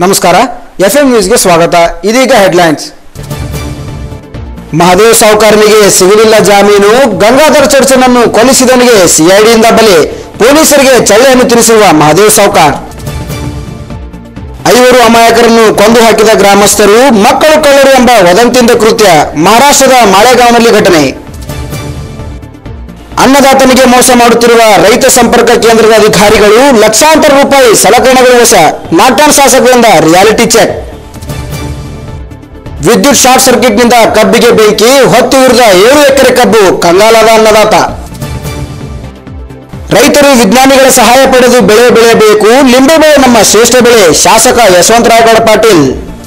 ನಮಸ್ಕಾರ F M ನ್ಯೂಸ್ಗೆ ಸ್ವಾಗತ ಇದೀಗ ಹೆಡ್ಲೈನ್ಸ್ ಮಹದೇವ್ ಸಾವುಕಾರನಿಗೆ ಸಿಗಲಿಲ್ಲ ಜಾಮೀನು ಗಂಗಾಧರ ಚರ್ಚನನ್ನು ಕೊಲ್ಲಿಸಿದವನಿಗೆ ಸಿಐಡಿಯಿಂದ ಬಲಿ ಪೊಲೀಸರಿಗೆ ಚಳ್ಳೆಯನ್ನು ತಿನ್ನಿಸಿರುವ ಮಹದೇವ್ ಸಾವುಕಾರ್ ಐವರು ಅಮಾಯಕರನ್ನು ಕೊಂದು ಹಾಕಿದ ಗ್ರಾಮಸ್ಥರು ಮಕ್ಕಳು ಕಳ್ಳರು ಎಂಬ ವದಂತಿಯಿಂದ ಕೃತ್ಯ ಮಹಾರಾಷ್ಟ್ರದ ಮಾಳೆಗಾಂವ್ನಲ್ಲಿ ಘಟನೆ ಅನ್ನದಾತನಿಗೆ ಮೋಸ ಮಾಡುತ್ತಿರುವ ರೈತ ಸಂಪರ್ಕ ಕೇಂದ್ರದ ಅಧಿಕಾರಿಗಳು ಲಕ್ಷಾಂತರ ರೂಪಾಯಿ ಸಲಕರಣೆಗಳ ವಶ ನಾಟ್ಯಾನ್ ಶಾಸಕರಿಂದ ರಿಯಾಲಿಟಿ ಚೆಕ್ ವಿದ್ಯುತ್ ಶಾರ್ಟ್ ಸರ್ಕ್ಯೂಟ್ನಿಂದ ಕಬ್ಬಿಗೆ ಬೆಂಕಿ ಹೊತ್ತು ಉರಿದ ಏಳು ಎಕರೆ ಕಬ್ಬು ಕಂಗಾಲಾದ ಅನ್ನದಾತ ರೈತರು ವಿಜ್ಞಾನಿಗಳ ಸಹಾಯ ಪಡೆದು ಬೆಳೆ ಬೆಳೆಯಬೇಕು ಲಿಂಬೆ ಬೆಳೆ ನಮ್ಮ ಶ್ರೇಷ್ಠ ಬೆಳೆ ಶಾಸಕ ಯಶವಂತರಾಯಗೌಡ ಪಾಟೀಲ್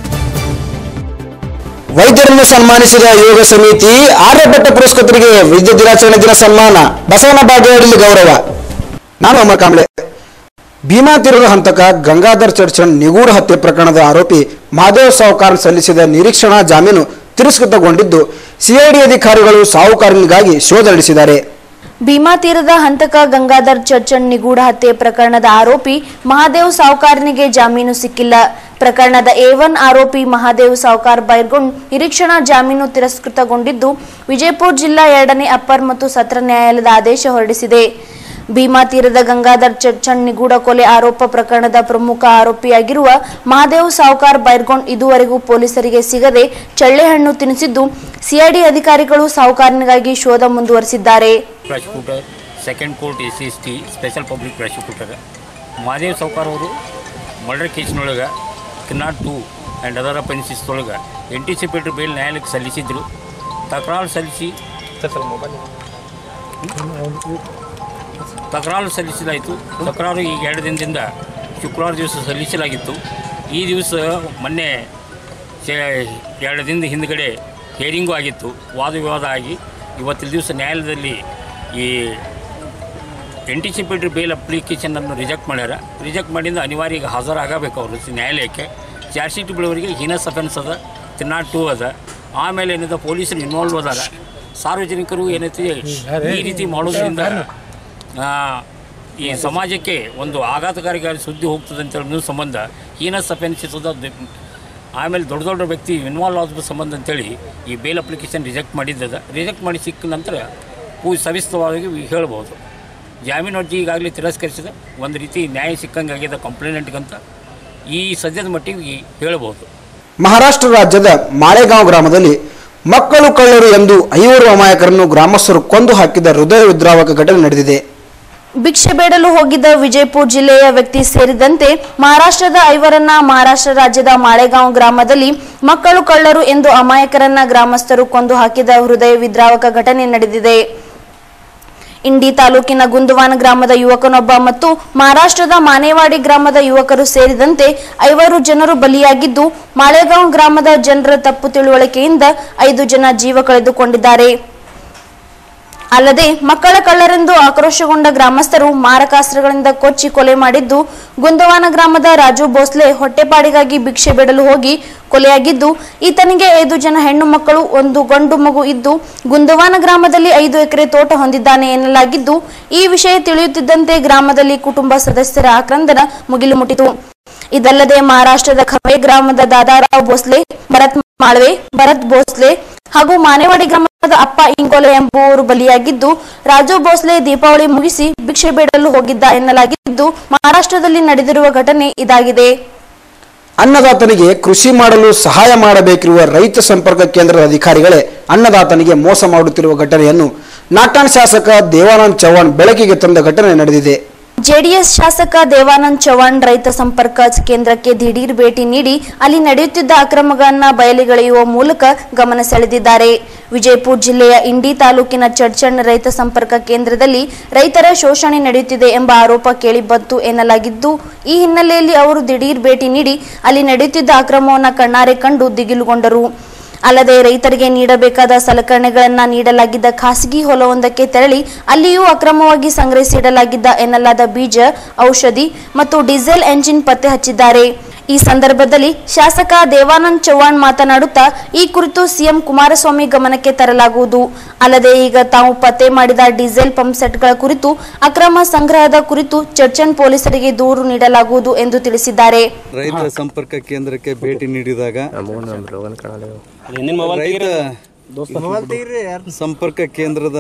ವೈದ್ಯರನ್ನು ಸನ್ಮಾನಿಸಿದ ಯೋಗ ಸಮಿತಿ ಆರ್ಯಭಟ್ಟ ಪುರಸ್ಕೃತರಿಗೆ ವೈದ್ಯ ದಿನಾಚರಣೆ ದಿನ ಸನ್ಮಾನ ಬಸವನ ಬಾಗೇವಾಡಿಲಿ ಗೌರವ ನಾನು ಅಮರ್ ಕಾಂಬ್ಳೆ ಭೀಮಾ ತೀರದ ಹಂತಕ ಗಂಗಾಧರ್ ಚರ್ಚನ್ ನಿಗೂಢ ಹತ್ಯೆ ಪ್ರಕರಣದ ಆರೋಪಿ ಮಹಾದೇವ್ ಸಾವುಕಾರ್ ಸಲ್ಲಿಸಿದ ನಿರೀಕ್ಷಣಾ ಜಾಮೀನು ತಿರಸ್ಕೃತಗೊಂಡಿದ್ದು ಸಿಐಡಿ ಅಧಿಕಾರಿಗಳು ಸಾಹುಕಾರನಿಗಾಗಿ ಶೋಧ ನಡೆಸಿದ್ದಾರೆ ಭೀಮಾ ತೀರದ ಹಂತಕ ಗಂಗಾಧರ್ ಚರ್ಚನ್ ನಿಗೂಢ ಹತ್ಯೆ ಪ್ರಕರಣದ ಆರೋಪಿ ಮಹಾದೇವ್ ಸಾವ್ಕಾರ್ನಿಗೆ ಜಾಮೀನು ಸಿಕ್ಕಿಲ್ಲ ಪ್ರಕರಣದ ಎ ಒನ್ ಆರೋಪಿ ಮಹಾದೇವ್ ಸಾವ್ಕಾರ್ ಬೈರ್ಗೊಂಡ್ ನಿರೀಕ್ಷಣಾ ಜಾಮೀನು ತಿರಸ್ಕೃತಗೊಂಡಿದ್ದು ವಿಜಯಪುರ ಜಿಲ್ಲಾ ಎರಡನೇ ಅಪ್ಪರ್ ಮತ್ತು ಸತ್ರ ನ್ಯಾಯಾಲಯದ ಆದೇಶ ಹೊರಡಿಸಿದೆ ಭೀಮಾ ತೀರದ ಗಂಗಾಧರ್ ಚರ್ಚನ್ ನಿಗೂಢ ಕೊಲೆ ಆರೋಪ ಪ್ರಕರಣದ ಪ್ರಮುಖ ಆರೋಪಿಯಾಗಿರುವ ಮಹಾದೇವ್ ಸಾವ್ಕಾರ್ ಬೈರ್ಗೊಂಡ್ ಇದುವರೆಗೂ ಪೊಲೀಸರಿಗೆ ಸಿಗದೆ ಚಳ್ಳೆಹಣ್ಣು ತಿನ್ನಿಸಿದ್ದು ಸಿಐಡಿ ಅಧಿಕಾರಿಗಳು ಸಾಹುಕಾರನಿಗಾಗಿ ಶೋಧ ಮುಂದುವರೆಸಿದ್ದಾರೆ prosecutor second court S C S T special public prosecutor Mahadev Savkar ಅವರು ಮರ್ಡರ್ ಕೇಸ್ನೊಳಗೆ ಕಿನ್ನಾಟ್ ಟು ಆ್ಯಂಡ್ ಅದರ್ ಒಳಗೆ ಎಂಟಿಸಿಪೇಟರ್ ಬೇಲ್ ನ್ಯಾಯಾಲಯಕ್ಕೆ ಸಲ್ಲಿಸಿದ್ರು ತಕರಾರು ಸಲ್ಲಿಸಿ ತಕರಾರು ಸಲ್ಲಿಸಲಾಯಿತು ತಕರಾರು ಈಗ ಎರಡು ದಿನದಿಂದ ಶುಕ್ರವಾರ ದಿವಸ ಸಲ್ಲಿಸಲಾಗಿತ್ತು ಈ ದಿವಸ ಮೊನ್ನೆ ಚೆ- ಎರಡು ದಿನದ ಹಿಂದ್ಗಡೆ ಹೇರಿಂಗೂ ಆಗಿತ್ತು ವಾದ ವಿವಾದ ಆಗಿ ಇವತ್ತಿನ ದಿವಸ ನ್ಯಾಯಾಲಯದಲ್ಲಿ ಈ ಎಂಟಿಸಿಪೇಟರಿ ಬೇಲ್ ಅಪ್ಲಿಕೇಶನನ್ನು ರಿಜೆಕ್ಟ್ ಮಾಡ್ಯಾರ ರಿಜೆಕ್ಟ್ ಮಾಡಿಂದ ಅನಿವಾರ್ಯ ಈಗ ಹಾಜರಾಗಬೇಕು ಅವರು ನ್ಯಾಯಾಲಯಕ್ಕೆ ಚಾರ್ಜ್ ಶೀಟ್ ಬಿಡುವವರಿಗೆ ಹೀನಸ್ ಅಫೆನ್ಸ್ ಅದ ತಿನ್ನಾಟ್ ಟೂ ಅದ ಆಮೇಲೆ ಏನಿದೆ ಪೊಲೀಸರು ಇನ್ವಾಲ್ವ್ ಅದಾರ ಸಾರ್ವಜನಿಕರು ಏನೈತಿ ಈ ರೀತಿ ಮಾಡೋದ್ರಿಂದ ಆ, ಈ ಸಮಾಜಕ್ಕೆ ಒಂದು ಆಘಾತಕಾರಿ ಸುದ್ದಿ ಹೋಗ್ತದೆ ಅಂತ ಹೇಳೋ ಸಂಬಂಧ ಹೀನಸ್ ಅಫೆನ್ಸ್ ಇರ್ತದ ಆಮೇಲೆ ದೊಡ್ಡ ದೊಡ್ಡ ವ್ಯಕ್ತಿ ಇನ್ವಾಲ್ವ್ ಆದ ಸಂಬಂಧ ಅಂತೇಳಿ ಈ ಬೇಲ್ ಅಪ್ಲಿಕೇಶನ್ ರಿಜೆಕ್ಟ್ ಮಾಡಿದ್ದದ ರಿಜೆಕ್ಟ್ ಮಾಡಿ ಸಿಕ್ಕ ನಂತರ ಪೂ ಸವಿಸ್ತರವಾಗಿ ಹೇಳ್ಬೋದು ಜಾಮೀನು ಅರ್ಜಿ ಈಗಾಗಲೇ ತಿರಸ್ಕರಿಸಿದ ಒಂದು ರೀತಿ ನ್ಯಾಯ ಸಿಕ್ಕಂಗೆ ಆಗಿದೆ ಕಂಪ್ಲೇಂಟ್ಗಂತ ಈ ಸದ್ಯದ ಮಟ್ಟಿಗೆ ಹೇಳ್ಬೋದು ಮಹಾರಾಷ್ಟ್ರ ರಾಜ್ಯದ ಮಾಳೆಗಾಂವ್ ಗ್ರಾಮದಲ್ಲಿ ಮಕ್ಕಳು ಕಳ್ಳರು ಎಂದು ಐವರು ಅಮಾಯಕರನ್ನು ಗ್ರಾಮಸ್ಥರು ಕೊಂದು ಹಾಕಿದ ಹೃದಯ ವಿದ್ರಾವಕ ಘಟನೆ ನಡೆದಿದೆ ಭಿಕ್ಷೆ ಬೇಡಲು ಹೋಗಿದ್ದ ವಿಜಯಪುರ ಜಿಲ್ಲೆಯ ವ್ಯಕ್ತಿ ಸೇರಿದಂತೆ ಮಹಾರಾಷ್ಟ್ರದ ಐವರನ್ನ ಮಹಾರಾಷ್ಟ್ರ ರಾಜ್ಯದ ಮಾಳೆಗಾಂವ್ ಗ್ರಾಮದಲ್ಲಿ ಮಕ್ಕಳು ಕಳ್ಳರು ಎಂದು ಅಮಾಯಕರನ್ನ ಗ್ರಾಮಸ್ಥರು ಕೊಂದು ಹಾಕಿದ ಹೃದಯ ವಿದ್ರಾವಕ ಘಟನೆ ನಡೆದಿದೆ ಇಂಡಿ ತಾಲೂಕಿನ ಗುಂದುವಾನ ಗ್ರಾಮದ ಯುವಕನೊಬ್ಬ ಮತ್ತು ಮಹಾರಾಷ್ಟ್ರದ ಮಾನೇವಾಡಿ ಗ್ರಾಮದ ಯುವಕರು ಸೇರಿದಂತೆ ಐವರು ಜನರು ಬಲಿಯಾಗಿದ್ದು ಮಾಳೆಗಾಂವ್ ಗ್ರಾಮದ ಜನರ ತಪ್ಪು ತಿಳುವಳಿಕೆಯಿಂದ ಐದು ಜನ ಜೀವ ಕಳೆದುಕೊಂಡಿದ್ದಾರೆ ಅಲ್ಲದೆ ಮಕ್ಕಳ ಕಳ್ಳರೆಂದು ಆಕ್ರೋಶಗೊಂಡ ಗ್ರಾಮಸ್ಥರು ಮಾರಕಾಸ್ತ್ರಗಳಿಂದ ಕೊಚ್ಚಿ ಕೊಲೆ ಮಾಡಿದ್ದು ಗುಂದವಾನ ಗ್ರಾಮದ ರಾಜು ಭೋಸ್ಲೆ ಹೊಟ್ಟೆಪಾಡಿಗಾಗಿ ಭಿಕ್ಷೆ ಬಿಡಲು ಹೋಗಿ ಕೊಲೆಯಾಗಿದ್ದು ಈತನಿಗೆ ಐದು ಜನ ಹೆಣ್ಣು ಮಕ್ಕಳು ಒಂದು ಗಂಡು ಮಗು ಇದ್ದು ಗುಂದವಾನ ಗ್ರಾಮದಲ್ಲಿ ಐದು ಎಕರೆ ತೋಟ ಹೊಂದಿದ್ದಾನೆ ಎನ್ನಲಾಗಿದ್ದು ಈ ವಿಷಯ ತಿಳಿಯುತ್ತಿದ್ದಂತೆ ಗ್ರಾಮದಲ್ಲಿ ಕುಟುಂಬ ಸದಸ್ಯರ ಆಕ್ರಂದನ ಮುಗಿಲು ಮುಟ್ಟಿತು ಇದಲ್ಲದೆ ಮಹಾರಾಷ್ಟ್ರದ ಖವೆ ಗ್ರಾಮದ ದಾದಾರಾವ್ ಭೋಸ್ಲೆ ಭರತ್ ಮಾಳ್ವೆ ಭರತ್ ಭೋಸ್ಲೆ ಹಾಗೂ ಮಾನೇವಾಡಿ ಗ್ರಾಮದ ಅಪ್ಪ ಇಂಗೋಲೆ ಎಂಬುವವರು ಬಲಿಯಾಗಿದ್ದು ರಾಜು ಭೋಸ್ಲೆ ದೀಪಾವಳಿ ಮುಗಿಸಿ ಭಿಕ್ಷೆ ಬೇಡಲು ಹೋಗಿದ್ದ ಎನ್ನಲಾಗಿದ್ದು ಮಹಾರಾಷ್ಟ್ರದಲ್ಲಿ ನಡೆದಿರುವ ಘಟನೆ ಇದಾಗಿದೆ ಅನ್ನದಾತನಿಗೆ ಕೃಷಿ ಮಾಡಲು ಸಹಾಯ ಮಾಡಬೇಕಿರುವ ರೈತ ಸಂಪರ್ಕ ಕೇಂದ್ರದ ಅಧಿಕಾರಿಗಳೇ ಅನ್ನದಾತನಿಗೆ ಮೋಸ ಮಾಡುತ್ತಿರುವ ಘಟನೆಯನ್ನು ನಾಟಾಣ್ ಶಾಸಕ ದೇವಾನಂದ್ ಚೌಹಾಣ್ ಬೆಳಕಿಗೆ ತಂದ ಘಟನೆ ನಡೆದಿದೆ ಜೆಡಿಎಸ್ ಶಾಸಕ ದೇವಾನಂದ್ ಚೌಹಾಣ್ ರೈತ ಸಂಪರ್ಕ ಕೇಂದ್ರಕ್ಕೆ ದಿಢೀರ್ ಭೇಟಿ ನೀಡಿ ಅಲ್ಲಿ ನಡೆಯುತ್ತಿದ್ದ ಅಕ್ರಮಗಳನ್ನ ಬಯಲಿಗೆಳೆಯುವ ಮೂಲಕ ಗಮನ ಸೆಳೆದಿದ್ದಾರೆ ವಿಜಯಪುರ ಜಿಲ್ಲೆಯ ಇಂಡಿ ತಾಲೂಕಿನ ಚಡ್ಚಣ್ ರೈತ ಸಂಪರ್ಕ ಕೇಂದ್ರದಲ್ಲಿ ರೈತರ ಶೋಷಣೆ ನಡೆಯುತ್ತಿದೆ ಎಂಬ ಆರೋಪ ಕೇಳಿಬಂತು ಎನ್ನಲಾಗಿದ್ದು ಈ ಹಿನ್ನೆಲೆಯಲ್ಲಿ ಅವರು ದಿಢೀರ್ ಭೇಟಿ ನೀಡಿ ಅಲ್ಲಿ ನಡೆಯುತ್ತಿದ್ದ ಅಕ್ರಮವನ್ನು ಕಣ್ಣಾರೆ ಕಂಡು ದಿಗಿಲುಗೊಂಡರು ಅಲ್ಲದೆ ರೈತರಿಗೆ ನೀಡಬೇಕಾದ ಸಲಕರಣೆಗಳನ್ನ ನೀಡಲಾಗಿದ್ದ ಖಾಸಗಿ ಹೊಲವೊಂದಕ್ಕೆ ತೆರಳಿ ಅಲ್ಲಿಯೂ ಅಕ್ರಮವಾಗಿ ಸಂಗ್ರಹಿಸಿಡಲಾಗಿದ್ದ ಎನ್ನಲಾದ ಬೀಜ ಔಷಧಿ ಮತ್ತು ಡೀಸೆಲ್ ಎಂಜಿನ್ ಪತ್ತೆ ಹಚ್ಚಿದ್ದಾರೆ ಈ ಸಂದರ್ಭದಲ್ಲಿ ಶಾಸಕ ದೇವಾನಂದ್ ಚೌಹಾಣ್ ಮಾತನಾಡುತ್ತಾ ಈ ಕುರಿತು ಸಿಎಂ ಕುಮಾರಸ್ವಾಮಿ ಗಮನಕ್ಕೆ ತರಲಾಗುವುದು ಅಲ್ಲದೆ ಈಗ ತಾವು ಪತ್ತೆ ಮಾಡಿದ ಡೀಸೆಲ್ ಪಂಪ್ ಸೆಟ್ಗಳ ಕುರಿತು ಅಕ್ರಮ ಸಂಗ್ರಹದ ಕುರಿತು ಚರ್ಚನ್ ಪೊಲೀಸರಿಗೆ ದೂರು ನೀಡಲಾಗುವುದು ಎಂದು ತಿಳಿಸಿದ್ದಾರೆ ರೈತ ಸಂಪರ್ಕ ಕೇಂದ್ರಕ್ಕೆ ಭೇಟಿ ನೀಡಿದಾಗ ರೈತ ಸಂಪರ್ಕ ಕೇಂದ್ರದ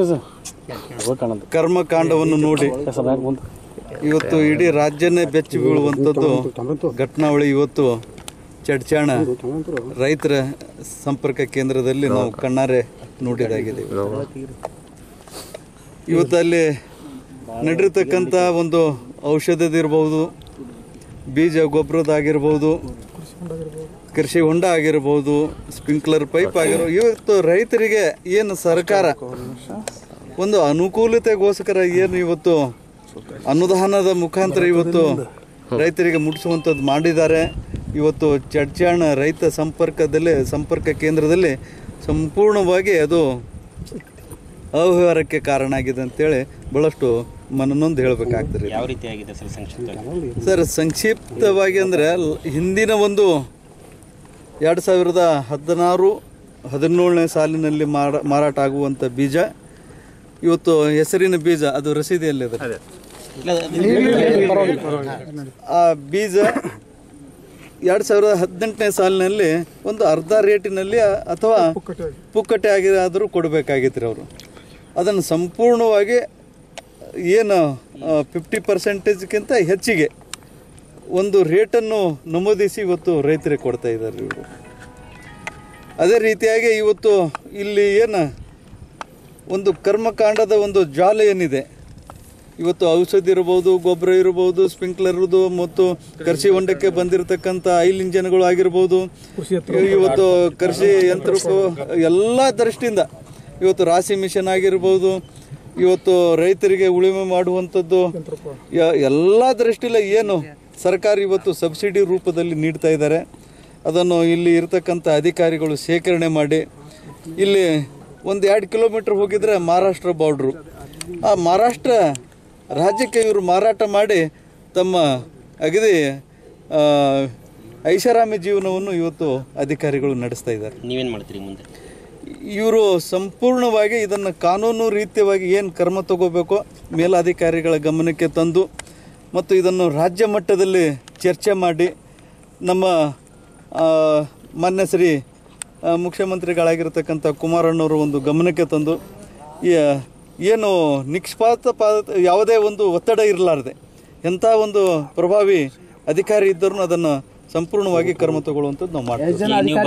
ಕರ್ಮಕಾಂಡವನ್ನು ನೋಡಿ ಇವತ್ತು ಇಡೀ ರಾಜ್ಯನೇ ಬೆಚ್ಚಿ ಬೀಳುವಂಥದ್ದು ಘಟನಾವಳಿ ಇವತ್ತು ಚಡ್ಚಾಣ ರೈತರ ಸಂಪರ್ಕ ಕೇಂದ್ರದಲ್ಲಿ ನಾವು ಕಣ್ಣಾರೆ ನೋಡಿದಾಗಿದೆ ಇವತ್ತು ಅಲ್ಲಿ ನಡೆದಿರ್ತಕ್ಕಂಥ ಒಂದು ಔಷಧದಿರ್ಬೋದು ಬೀಜ ಗೊಬ್ಬರದಾಗಿರ್ಬೋದು ಕೃಷಿ ಹೊಂಡ ಆಗಿರ್ಬೋದು ಸ್ಪ್ರಿಂಕ್ಲರ್ ಪೈಪ್ ಆಗಿರ್ಬೋದು ಇವತ್ತು ರೈತರಿಗೆ ಏನು ಸರ್ಕಾರ ಒಂದು ಅನುಕೂಲತೆಗೋಸ್ಕರ ಏನು ಇವತ್ತು ಅನುದಾನದ ಮುಖಾಂತರ ಇವತ್ತು ರೈತರಿಗೆ ಮುಟ್ಟಿಸುವಂಥದ್ದು ಮಾಡಿದ್ದಾರೆ ಇವತ್ತು ಚಡ್ಚಾಣ ರೈತ ಸಂಪರ್ಕದಲ್ಲಿ ಸಂಪರ್ಕ ಕೇಂದ್ರದಲ್ಲಿ ಸಂಪೂರ್ಣವಾಗಿ ಅದು ಅವ್ಯವಹಾರಕ್ಕೆ ಕಾರಣ ಆಗಿದೆ ಅಂತೇಳಿ ಭಾಳಷ್ಟು ಮನನೊಂದು ಹೇಳಬೇಕಾಗ್ತದೆ ಯಾವ ರೀತಿ ಆಗಿದೆ ಸರ್ ಸಂಕ್ಷಿಪ್ತ ಸರ್ ಸಂಕ್ಷಿಪ್ತವಾಗಿ ಅಂದರೆ ಹಿಂದಿನ ಒಂದು ಎರಡು ಸಾವಿರದ ಹದಿನಾರು ಹದಿನೇಳನೇ ಸಾಲಿನಲ್ಲಿ ಮಾರ ಮಾರಾಟ ಆಗುವಂಥ ಬೀಜ ಇವತ್ತು ಹೆಸರಿನ ಬೀಜ ಅದು ರಸೀದಿಯಲ್ಲಿದೆ ಆ ಬೀಜ ಎರಡು ಸಾವಿರದ ಹದಿನೆಂಟನೇ ಸಾಲಿನಲ್ಲಿ ಒಂದು ಅರ್ಧ ರೇಟಿನಲ್ಲಿ ಅಥವಾ ಪುಕ್ಕಟೆ ಆಗಿರಾದರೂ ಕೊಡಬೇಕಾಗಿತ್ತು ಅವರು ಅದನ್ನು ಸಂಪೂರ್ಣವಾಗಿ ಏನು ಫಿಫ್ಟಿ ಪರ್ಸೆಂಟೇಜ್ಗಿಂತ ಹೆಚ್ಚಿಗೆ ಒಂದು ರೇಟನ್ನು ನಮೂದಿಸಿ ಇವತ್ತು ರೈತರಿಗೆ ಕೊಡ್ತಾ ಇದ್ದಾರೆ ಇವರು ಅದೇ ರೀತಿಯಾಗಿ ಇವತ್ತು ಇಲ್ಲಿ ಏನು ಒಂದು ಕರ್ಮಕಾಂಡದ ಒಂದು ಜಾಲ ಏನಿದೆ ಇವತ್ತು ಔಷಧಿ ಇರ್ಬೋದು ಗೊಬ್ಬರ ಇರ್ಬೋದು ಸ್ಪ್ರಿಂಕ್ಲರ್ದು ಮತ್ತು ಕೃಷಿ ಹೊಂಡಕ್ಕೆ ಬಂದಿರತಕ್ಕಂಥ ಐಲ್ ಇಂಜನ್ಗಳು ಆಗಿರ್ಬೋದು ಇವತ್ತು ಕೃಷಿ ಯಂತ್ರಕ್ಕೂ ಎಲ್ಲ ದೃಷ್ಟಿಯಿಂದ ಇವತ್ತು ರಾಶಿ ಮಿಷನ್ ಆಗಿರ್ಬೋದು ಇವತ್ತು ರೈತರಿಗೆ ಉಳುಮೆ ಮಾಡುವಂಥದ್ದು ಯ- ಎಲ್ಲ ದೃಷ್ಟಿಯಲ್ಲಿ ಏನು ಸರ್ಕಾರ ಇವತ್ತು ಸಬ್ಸಿಡಿ ರೂಪದಲ್ಲಿ ನೀಡ್ತಾ ಇದ್ದಾರೆ ಅದನ್ನು ಇಲ್ಲಿ ಇರತಕ್ಕಂಥ ಅಧಿಕಾರಿಗಳು ಶೇಖರಣೆ ಮಾಡಿ ಇಲ್ಲಿ ಒಂದು ಎರಡು ಕಿಲೋಮೀಟ್ರ್ ಹೋಗಿದ್ರೆ ಮಹಾರಾಷ್ಟ್ರ ಬಾರ್ಡ್ರು ಆ ಮಹಾರಾಷ್ಟ್ರ ರಾಜ್ಯಕ್ಕೆ ಇವರು ಮಾರಾಟ ಮಾಡಿ ತಮ್ಮ ಅಗದಿ ಆ, ಐಷಾರಾಮಿ ಜೀವನವನ್ನು ಇವತ್ತು ಅಧಿಕಾರಿಗಳು ನಡೆಸ್ತಾ ಇದ್ದಾರೆ ನೀವೇನು ಮಾಡ್ತೀರಿ ಮುಂದೆ ಇವರು ಸಂಪೂರ್ಣವಾಗಿ ಇದನ್ನು ಕಾನೂನು ರೀತ್ಯವಾಗಿ ಏನು ಕ್ರಮ ತಗೋಬೇಕೋ ಮೇಲಾಧಿಕಾರಿಗಳ ಗಮನಕ್ಕೆ ತಂದು ಮತ್ತು ಇದನ್ನು ರಾಜ್ಯ ಮಟ್ಟದಲ್ಲಿ ಚರ್ಚೆ ಮಾಡಿ ನಮ್ಮ ಆ, ಮಾನ್ಯ ಶ್ರೀ ಆ, ಮುಖ್ಯಮಂತ್ರಿಗಳಾಗಿರ್ತಕ್ಕಂಥ ಕುಮಾರಣ್ಣವರು ಒಂದು ಗಮನಕ್ಕೆ ತಂದು ಈ ಏನು ನಿಷ್ಪಾತ ಯಾವುದೇ ಒಂದು ಒತ್ತಡ ಇರಲಾರ್ದೆ ಎಂಥ ಒಂದು ಪ್ರಭಾವಿ ಅಧಿಕಾರಿ ಇದ್ದರೂ ಅದನ್ನು ಸಂಪೂರ್ಣವಾಗಿ ಕ್ರಮ ತಗೊಳ್ಳುವಂಥದ್ದು ನಾವು ಮಾಡ್ತೀವಿ ನೀವು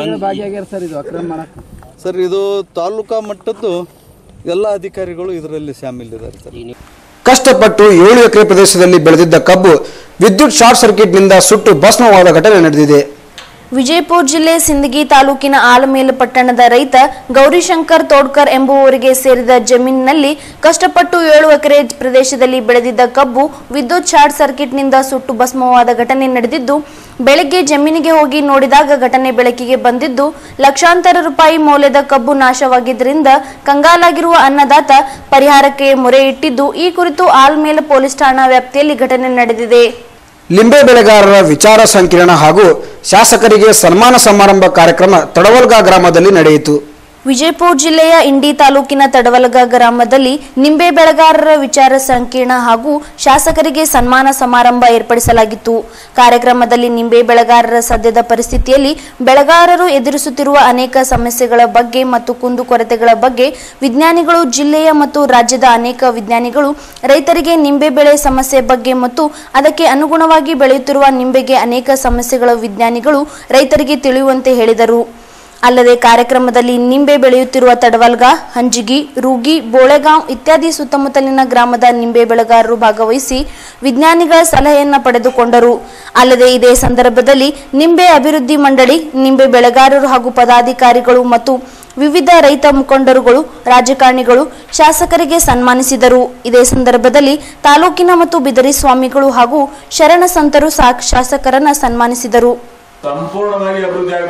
ಬಂದು ಸರ್ ಇದು ತಾಲೂಕಾ ಮಟ್ಟದ್ದು ಎಲ್ಲ ಅಧಿಕಾರಿಗಳು ಇದರಲ್ಲಿ ಶಾಮೀಲಿದ್ದಾರೆ ಸರ್ ಕಷ್ಟಪಟ್ಟು ಏಳು ಎಕರೆ ಪ್ರದೇಶದಲ್ಲಿ ಬೆಳೆದಿದ್ದ ಕಬ್ಬು ವಿದ್ಯುತ್ ಶಾರ್ಟ್ ಸರ್ಕ್ಯೂಟ್ನಿಂದ ಸುಟ್ಟು ಭಸ್ಮವಾದ ಘಟನೆ ನಡೆದಿದೆ ವಿಜಯಪುರ ಜಿಲ್ಲೆ ಸಿಂದಗಿ ತಾಲೂಕಿನ ಆಲಮೇಲು ಪಟ್ಟಣದ ರೈತ ಗೌರಿಶಂಕರ್ ತೋಡ್ಕರ್ ಎಂಬುವವರಿಗೆ ಸೇರಿದ ಜಮೀನಿನಲ್ಲಿ ಕಷ್ಟಪಟ್ಟು ಏಳು ಎಕರೆ ಪ್ರದೇಶದಲ್ಲಿ ಬೆಳೆದಿದ್ದ ಕಬ್ಬು ವಿದ್ಯುತ್ ಶಾರ್ಟ್ ಸರ್ಕ್ಯೂಟ್ನಿಂದ ಸುಟ್ಟು ಭಸ್ಮವಾದ ಘಟನೆ ನಡೆದಿದ್ದು ಬೆಳಗ್ಗೆ ಜಮೀನಿಗೆ ಹೋಗಿ ನೋಡಿದಾಗ ಘಟನೆ ಬೆಳಕಿಗೆ ಬಂದಿದ್ದು ಲಕ್ಷಾಂತರ ರೂಪಾಯಿ ಮೌಲ್ಯದ ಕಬ್ಬು ನಾಶವಾಗಿದ್ದರಿಂದ ಕಂಗಾಲಾಗಿರುವ ಅನ್ನದಾತ ಪರಿಹಾರಕ್ಕೆ ಮೊರೆ ಇಟ್ಟಿದ್ದು ಈ ಕುರಿತು ಆಲ್ಮೇಲ ಪೊಲೀಸ್ ಠಾಣಾ ವ್ಯಾಪ್ತಿಯಲ್ಲಿ ಘಟನೆ ನಡೆದಿದೆ ಲಿಂಬೆ ಬೆಳೆಗಾರರ ವಿಚಾರ ಸಂಕಿರಣ ಹಾಗೂ ಶಾಸಕರಿಗೆ ಸನ್ಮಾನ ಸಮಾರಂಭ ಕಾರ್ಯಕ್ರಮ ತಡವಲ್ಗಾ ಗ್ರಾಮದಲ್ಲಿ ನಡೆಯಿತು ವಿಜಯಪುರ ಜಿಲ್ಲೆಯ ಇಂಡಿ ತಾಲೂಕಿನ ತಡವಲಗ ಗ್ರಾಮದಲ್ಲಿ ನಿಂಬೆ ಬೆಳೆಗಾರರ ವಿಚಾರ ಸಂಕಿರಣ ಹಾಗೂ ಶಾಸಕರಿಗೆ ಸನ್ಮಾನ ಸಮಾರಂಭ ಏರ್ಪಡಿಸಲಾಗಿತ್ತು ಕಾರ್ಯಕ್ರಮದಲ್ಲಿ ನಿಂಬೆ ಬೆಳೆಗಾರರ ಸದ್ಯದ ಪರಿಸ್ಥಿತಿಯಲ್ಲಿ ಬೆಳೆಗಾರರು ಎದುರಿಸುತ್ತಿರುವ ಅನೇಕ ಸಮಸ್ಯೆಗಳ ಬಗ್ಗೆ ಮತ್ತು ಕುಂದುಕೊರತೆಗಳ ಬಗ್ಗೆ ವಿಜ್ಞಾನಿಗಳು ಜಿಲ್ಲೆಯ ಮತ್ತು ರಾಜ್ಯದ ಅನೇಕ ವಿಜ್ಞಾನಿಗಳು ರೈತರಿಗೆ ನಿಂಬೆ ಬೆಳೆ ಸಮಸ್ಯೆ ಬಗ್ಗೆ ಮತ್ತು ಅದಕ್ಕೆ ಅನುಗುಣವಾಗಿ ಬೆಳೆಯುತ್ತಿರುವ ನಿಂಬೆಗೆ ಅನೇಕ ಸಮಸ್ಯೆಗಳ ವಿಜ್ಞಾನಿಗಳು ರೈತರಿಗೆ ತಿಳಿಯುವಂತೆ ಹೇಳಿದರು ಅಲ್ಲದೆ ಕಾರ್ಯಕ್ರಮದಲ್ಲಿ ನಿಂಬೆ ಬೆಳೆಯುತ್ತಿರುವ ತಡವಲ್ಗ ಹಂಜಿಗಿ ರೂಗಿ ಬೋಳೆಗಾಂವ್ ಇತ್ಯಾದಿ ಸುತ್ತಮುತ್ತಲಿನ ಗ್ರಾಮದ ನಿಂಬೆ ಬೆಳೆಗಾರರು ಭಾಗವಹಿಸಿ ವಿಜ್ಞಾನಿಗಳ ಸಲಹೆಯನ್ನ ಪಡೆದುಕೊಂಡರು ಅಲ್ಲದೆ ಇದೇ ಸಂದರ್ಭದಲ್ಲಿ ನಿಂಬೆ ಅಭಿವೃದ್ಧಿ ಮಂಡಳಿ ನಿಂಬೆ ಬೆಳೆಗಾರರು ಹಾಗೂ ಪದಾಧಿಕಾರಿಗಳು ಮತ್ತು ವಿವಿಧ ರೈತ ಮುಖಂಡರುಗಳು ರಾಜಕಾರಣಿಗಳು ಶಾಸಕರಿಗೆ ಸನ್ಮಾನಿಸಿದರು ಇದೇ ಸಂದರ್ಭದಲ್ಲಿ ತಾಲೂಕಿನ ಮತ್ತು ಬಿದರಿ ಸ್ವಾಮಿಗಳು ಹಾಗೂ ಶರಣ ಸಂತರು ಸಾ- ಶಾಸಕರನ್ನ ಸನ್ಮಾನಿಸಿದರು ಸಂಪೂರ್ಣವಾಗಿ ಅಭಿವೃದ್ಧಿ ಆಗ್ಬೇಕು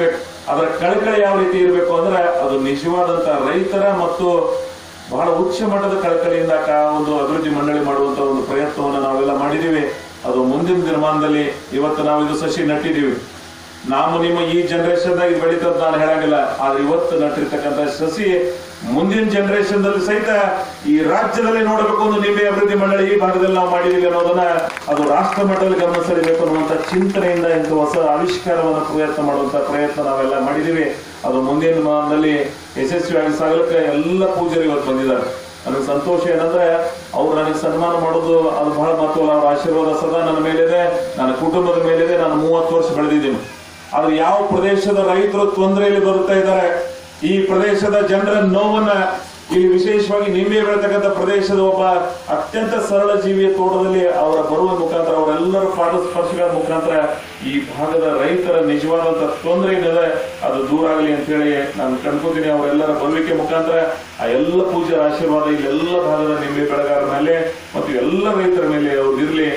ಅದರ ಕಳಕಳಿ ಯಾವ ರೀತಿ ಇರಬೇಕು ಅಂದ್ರೆ ಅದು ನಿಜವಾದಂತ ರೈತರ ಮತ್ತು ಬಹಳ ಉಚ್ಚ ಮಟ್ಟದ ಕಳಕಳಿಯಿಂದ ಕಾ- ಒಂದು ಅಭಿವೃದ್ಧಿ ಮಂಡಳಿ ಮಾಡುವಂತ ಒಂದು ಪ್ರಯತ್ನವನ್ನು ನಾವೆಲ್ಲ ಮಾಡಿದೀವಿ ಅದು ಮುಂದಿನ ದಿನಮಾನದಲ್ಲಿ ಇವತ್ತು ನಾವು ಇದು ಸಸಿ ನಟ್ಟಿದೀವಿ ನಾವು ನಿಮ್ಮ ಈ ಜನರೇಷನ್ ಇದು ಬೆಳೀತದ ನಾನು ಹೇಳಂಗಿಲ್ಲ ಆದ್ರೆ ಇವತ್ತು ನಟ್ಟಿರ್ತಕ್ಕಂಥ ಸಸಿ ಮುಂದಿನ ಜನರೇಷನ್ ದಲ್ಲಿ ಸಹಿತ ಈ ರಾಜ್ಯದಲ್ಲಿ ನೋಡಬೇಕು ಒಂದು ನಿಂಬೆ ಅಭಿವೃದ್ಧಿ ಮಂಡಳಿ ಈ ಭಾಗದಲ್ಲಿ ನಾವು ಮಾಡಿದೀವಿ ಅನ್ನೋದನ್ನ ಅದು ರಾಷ್ಟ್ರ ಮಟ್ಟದಲ್ಲಿ ಗಮನ ಸೆಳೆಯಬೇಕು ಅನ್ನುವಂತ ಚಿಂತನೆಯಿಂದ ಇಂಥ ಹೊಸ ಆವಿಷ್ಕಾರವನ್ನು ಪ್ರಯತ್ನ ಮಾಡುವಂತ ಪ್ರಯತ್ನ ನಾವೆಲ್ಲ ಮಾಡಿದೀವಿ ಅದು ಮುಂದಿನ ದಿನಮಾನದಲ್ಲಿ ಯಶಸ್ವಿಯಾಗಿ ಸಾಗಲಿಕ್ಕೆ ಎಲ್ಲ ಪೂಜಾರಿ ಇವತ್ತು ಬಂದಿದ್ದಾರೆ ನನಗೆ ಸಂತೋಷ ಏನಂದ್ರೆ ಅವ್ರು ನನಗೆ ಸನ್ಮಾನ ಮಾಡೋದು ಅದು ಬಹಳ ಮಹತ್ವಲ್ಲ ಅವ್ರ ಆಶೀರ್ವಾದ ಸದಾ ನನ್ನ ಮೇಲಿದೆ ನನ್ನ ಕುಟುಂಬದ ಮೇಲಿದೆ ನಾನು ಮೂವತ್ತು ವರ್ಷ ಬೆಳೆದಿದ್ದೀನಿ ಆದ್ರೆ ಯಾವ ಪ್ರದೇಶದ ರೈತರು ತೊಂದರೆಯಲ್ಲಿ ಬರುತ್ತಾ ಇದ್ದಾರೆ ಈ ಪ್ರದೇಶದ ಜನರ ನೋವನ್ನ ಇಲ್ಲಿ ವಿಶೇಷವಾಗಿ ನಿಂಬೆ ಬೆಳತಕ್ಕಂಥ ಪ್ರದೇಶದ ಒಬ್ಬ ಅತ್ಯಂತ ಸರಳ ಜೀವಿಯ ತೋಟದಲ್ಲಿ ಅವರ ಬರುವ ಮುಖಾಂತರ ಅವರೆಲ್ಲರ ಪಾದ ಸ್ಪರ್ಶಗಳ ಮುಖಾಂತರ ಈ ಭಾಗದ ರೈತರ ನಿಜವಾದಂತ ತೊಂದರೆ ಏನಿದೆ ಅದು ದೂರ ಆಗಲಿ ಅಂತ ಹೇಳಿ ನಾನು ಕಂಡ್ಕೋತೀನಿ ಅವರೆಲ್ಲರ ಬರುವಿಕೆ ಮುಖಾಂತರ ಆ ಎಲ್ಲ ಪೂಜಾರ ಆಶೀರ್ವಾದ ಇಲ್ಲೆಲ್ಲ ಭಾಗದ ನಿಂಬೆ ಬೆಳೆಗಾರರ ಮೇಲೆ ಮತ್ತು ಎಲ್ಲ ರೈತರ ಮೇಲೆ ಅವ್ರು ಇರ್ಲಿ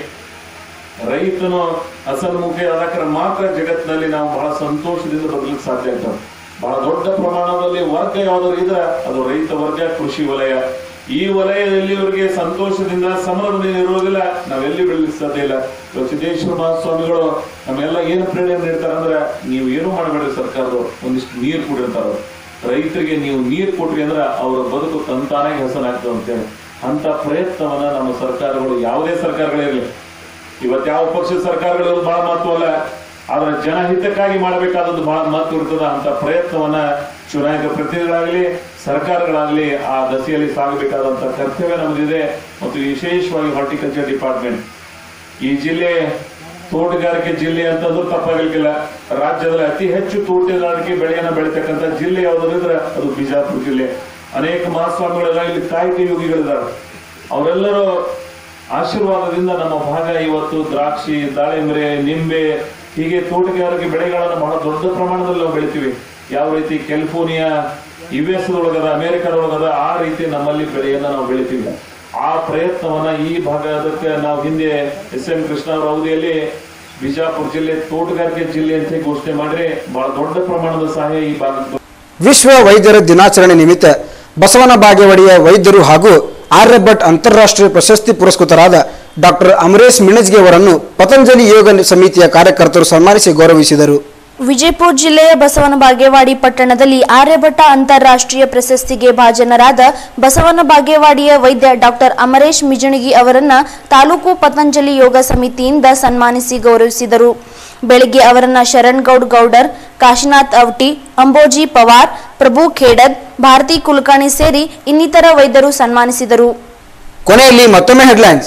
ರೈತನು ಹಸನ್ಮುಖಿ ಆದಕ್ರ ಮಾತ್ರ ಜಗತ್ತಿನಲ್ಲಿ ನಾವು ಬಹಳ ಸಂತೋಷದಿಂದ ಬದಲಿಕ್ಕೆ ಸಾಧ್ಯ ಆಗ್ತದೆ ಬಹಳ ದೊಡ್ಡ ಪ್ರಮಾಣದಲ್ಲಿ ವರ್ಗ ಯಾವ್ದಾದ್ರು ಇದ್ರೆ ಅದು ರೈತ ವರ್ಗ ಕೃಷಿ ವಲಯ ಈ ವಲಯದಲ್ಲಿ ಇವರಿಗೆ ಸಂತೋಷದಿಂದ ಸಮರದಿಂದ ಇರುವುದಿಲ್ಲ ನಾವೆಲ್ಲಿ ಬೆಳಲಿಕ್ಕೆ ಸಾಧ್ಯ ಇಲ್ಲ ಇವತ್ತು ಸಿದ್ದೇಶ್ವರ ಮಹಾಸ್ವಾಮಿಗಳು ನಮ್ಮೆಲ್ಲ ಏನು ಪ್ರೇರಣೆ ನೀಡ್ತಾರೆ ಅಂದ್ರೆ ನೀವು ಏನು ಮಾಡಬೇಡಿ ಸರ್ಕಾರದವ್ರು ಒಂದಿಷ್ಟು ನೀರು ಕುಡಿರ್ತಾರ ರೈತರಿಗೆ ನೀವು ನೀರು ಕೊಟ್ರಿ ಅಂದ್ರೆ ಅವರ ಬದುಕು ತಂತಾನೇ ಹೆಸರಾಗ್ತದೆ ಅಂತೇಳಿ ಅಂತ ಪ್ರಯತ್ನವನ್ನ ನಮ್ಮ ಸರ್ಕಾರಗಳು ಯಾವುದೇ ಸರ್ಕಾರಗಳಿರಲಿ ಇವತ್ತು ಯಾವ ಪಕ್ಷದ ಸರ್ಕಾರಗಳು ಬಹಳ ಮಹತ್ವ ಅಲ್ಲ ಆದ್ರೆ ಜನಹಿತಕ್ಕಾಗಿ ಮಾಡಬೇಕಾದದ್ದು ಬಹಳ ಮಹತ್ವ ಇರ್ತದ ಅಂತ ಪ್ರಯತ್ನವನ್ನ ಚುನಾಯಿತ ಪ್ರತಿನಿಧಿಗಳಾಗಲಿ ಸರ್ಕಾರಗಳಾಗಲಿ ಆ ದಸೆಯಲ್ಲಿ ಸಾಗಬೇಕಾದಂತ ಕರ್ತವ್ಯ ನಮಗಿದೆ ಮತ್ತು ವಿಶೇಷವಾಗಿ ಹಾರ್ಟಿಕಲ್ಚರ್ ಡಿಪಾರ್ಟ್ಮೆಂಟ್ ಈ ಜಿಲ್ಲೆ ತೋಟಗಾರಿಕೆ ಜಿಲ್ಲೆ ಅಂತಂದ್ರೂ ತಪ್ಪಾಗಲಿಕ್ಕಿಲ್ಲ ರಾಜ್ಯದಲ್ಲಿ ಅತಿ ಹೆಚ್ಚು ತೋಟಗಾರಿಕೆ ಬೆಳೆಯನ್ನ ಬೆಳಿತಕ್ಕಂಥ ಜಿಲ್ಲೆ ಯಾವ್ದಾದ್ರು ಇದ್ರೆ ಅದು ಬಿಜಾಪುರ ಜಿಲ್ಲೆ ಅನೇಕ ಮಹಾಸ್ವಾಮಿಗಳೆಲ್ಲ ಇಲ್ಲಿ ಕಾಯಕ ಯೋಗಿಗಳಿದ್ದಾರೆ ಅವರೆಲ್ಲರೂ ಆಶೀರ್ವಾದದಿಂದ ನಮ್ಮ ಭಾಗ ಇವತ್ತು ದ್ರಾಕ್ಷಿ ದಾಳಿಂಬೆ ನಿಂಬೆ ಹೀಗೆ ತೋಟಗಾರಿಕೆ ಬೆಳೆಗಳನ್ನು ಬಹಳ ದೊಡ್ಡ ಪ್ರಮಾಣದಲ್ಲಿ ನಾವು ಬೆಳಿತೀವಿ ಯಾವ ರೀತಿ ಕ್ಯಾಲಿಫೋರ್ನಿಯಾ ಯು ಎಸ್ ಒಳಗದ ಅಮೆರಿಕದೊಳಗದ ಆ ರೀತಿ ನಮ್ಮಲ್ಲಿ ಬೆಳೆಯನ್ನ ನಾವು ಬೆಳಿತೀವಿ ಆ ಪ್ರಯತ್ನವನ್ನ ಈ ಭಾಗದಕ್ಕೆ ನಾವು ಹಿಂದೆ ಎಸ್ ಎಂ ಕೃಷ್ಣ ಅವರ ಅವಧಿಯಲ್ಲಿ ಬಿಜಾಪುರ ಜಿಲ್ಲೆ ತೋಟಗಾರಿಕೆ ಜಿಲ್ಲೆ ಅಂತ ಘೋಷಣೆ ಮಾಡಿದ್ರೆ ಬಹಳ ದೊಡ್ಡ ಪ್ರಮಾಣದ ಸಹಾಯ ಈ ಭಾಗಕ್ಕೆ ವಿಶ್ವ ವೈದ್ಯರ ದಿನಾಚರಣೆ ನಿಮಿತ್ತ ಬಸವನ ಬಾಗೇವಾಡಿಯ ವೈದ್ಯರು ಹಾಗೂ ಆರ್ಯಭಟ್ ಅಂತಾರಾಷ್ಟ್ರೀಯ ಪ್ರಶಸ್ತಿ ಪುರಸ್ಕೃತರಾದ ಡಾಕ್ಟರ್ ಅಮರೇಶ್ ಮಿಣಜ್ಗೆ ಅವರನ್ನು ಪತಂಜಲಿ ಯೋಗ ಸಮಿತಿಯ ಕಾರ್ಯಕರ್ತರು ಸನ್ಮಾನಿಸಿ ಗೌರವಿಸಿದರು ವಿಜಯಪುರ ಜಿಲ್ಲೆಯ ಬಸವನ ಬಾಗೇವಾಡಿ ಪಟ್ಟಣದಲ್ಲಿ ಆರ್ಯಭಟ್ಟ ಅಂತಾರಾಷ್ಟ್ರೀಯ ಪ್ರಶಸ್ತಿಗೆ ಭಾಜನರಾದ ಬಸವನ ಬಾಗೇವಾಡಿಯ ವೈದ್ಯ ಡಾಕ್ಟರ್ ಅಮರೇಶ್ ಮಿಜಣಗಿ ಅವರನ್ನ ತಾಲೂಕು ಪತಂಜಲಿ ಯೋಗ ಸಮಿತಿಯಿಂದ ಸನ್ಮಾನಿಸಿ ಗೌರವಿಸಿದರು ಬೆಳಿಗ್ಗೆ ಅವರನ್ನ ಶರಣ್ ಗೌಡ್ ಗೌಡರ್ ಕಾಶಿನಾಥ್ ಅವಟಿ ಅಂಬೋಜಿ ಪವಾರ್ ಪ್ರಭು ಖೇಡದ್ ಭಾರತಿ ಕುಲಕರ್ಣಿ ಸೇರಿ ಇನ್ನಿತರ ವೈದ್ಯರು ಸನ್ಮಾನಿಸಿದರು ಕೊನೆಯಲ್ಲಿ ಮತ್ತೊಮ್ಮೆ ಹೆಡ್ಲೈನ್ಸ್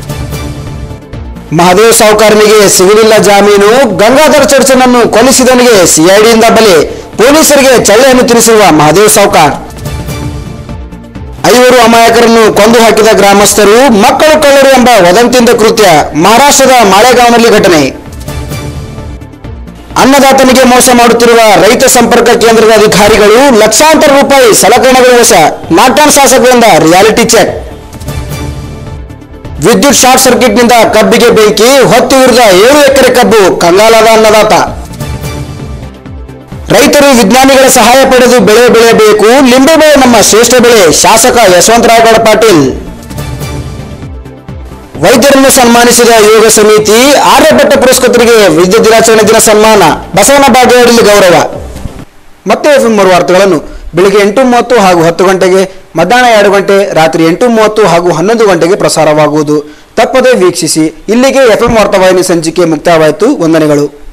ಮಹದೇವ್ ಸಾವುಕಾರನಿಗೆ ಸಿಗಲಿಲ್ಲ ಜಾಮೀನು ಗಂಗಾಧರ್ ಚರ್ಚನನ್ನು ಕೊಲ್ಲಿಸಿದವನಿಗೆ ಸಿಐಡಿಯಿಂದ ಬಲಿ ಪೊಲೀಸರಿಗೆ ಚಳ್ಳೆಯನ್ನು ತಿನ್ನಿಸಿರುವ ಮಹದೇವ್ ಸಾವುಕಾರ್ ಐವರು ಅಮಾಯಕರನ್ನು ಕೊಂದು ಹಾಕಿದ ಗ್ರಾಮಸ್ಥರು ಮಕ್ಕಳು ಕಳ್ಳರು ಎಂಬ ವದಂತಿಯಿಂದ ಕೃತ್ಯ ಮಹಾರಾಷ್ಟ್ರದ ಮಾಳೆಗಾಂವ್ನಲ್ಲಿ ಘಟನೆ ಅನ್ನದಾತನಿಗೆ ಮೋಸ ಮಾಡುತ್ತಿರುವ ರೈತ ಸಂಪರ್ಕ ಕೇಂದ್ರದ ಅಧಿಕಾರಿಗಳು ಲಕ್ಷಾಂತರ ರೂಪಾಯಿ ಸಲಕರಣೆಗಳು ವಶ ನಾಟ್ಯಾನ್ ಶಾಸಕರಿಂದ ರಿಯಾಲಿಟಿ ಚೆಕ್ ವಿದ್ಯುತ್ ಶಾರ್ಟ್ ಸರ್ಕ್ಯೂಟ್ನಿಂದ ಕಬ್ಬಿಗೆ ಬೆಂಕಿ ಹೊತ್ತು ಉರಿದ ಏಳು ಎಕರೆ ಕಬ್ಬು ಕಂಗಾಲಾದ ಅನ್ನದಾತ ರೈತರು ವಿಜ್ಞಾನಿಗಳ ಸಹಾಯ ಪಡೆದು ಬೆಳೆ ಬೆಳೆಯಬೇಕು ಲಿಂಬೆ ಬೆಳೆ ನಮ್ಮ ಶ್ರೇಷ್ಠ ಬೆಳೆ ಶಾಸಕ ಯಶವಂತರಾಯಗೌಡ ಪಾಟೀಲ್ ವೈದ್ಯರನ್ನು ಸನ್ಮಾನಿಸಿದ ಯೋಗ ಸಮಿತಿ ಆರ್ಯಭಟ್ಟ ಪುರಸ್ಕೃತರಿಗೆ ವಿದ್ಯುತ್ ದಿನಾಚರಣೆ ದಿನ ಸನ್ಮಾನ ಬಸವನ ಬಾಗೇವಾಡಿಯಲ್ಲಿ ಗೌರವ ಮತ್ತೆ ಎಫ್ ಮೂರು ವಾರ್ತೆಗಳನ್ನು ಬೆಳಿಗ್ಗೆ ಎಂಟು ಮೂವತ್ತು ಹಾಗೂ ಹತ್ತು ಗಂಟೆಗೆ ಮಧ್ಯಾಹ್ನ ಎರಡು ಗಂಟೆ ರಾತ್ರಿ ಎಂಟು ಮೂವತ್ತು ಹಾಗೂ ಹನ್ನೊಂದು ಗಂಟೆಗೆ ಪ್ರಸಾರವಾಗುವುದು ತಪ್ಪದೇ ವೀಕ್ಷಿಸಿ ಇಲ್ಲಿಗೆ ಎಫ್ಎಂ ವಾರ್ತಾವಾಹಿನಿ ಸಂಚಿಕೆ ಮುಕ್ತಾಯವಾಯಿತು ವಂದನೆಗಳು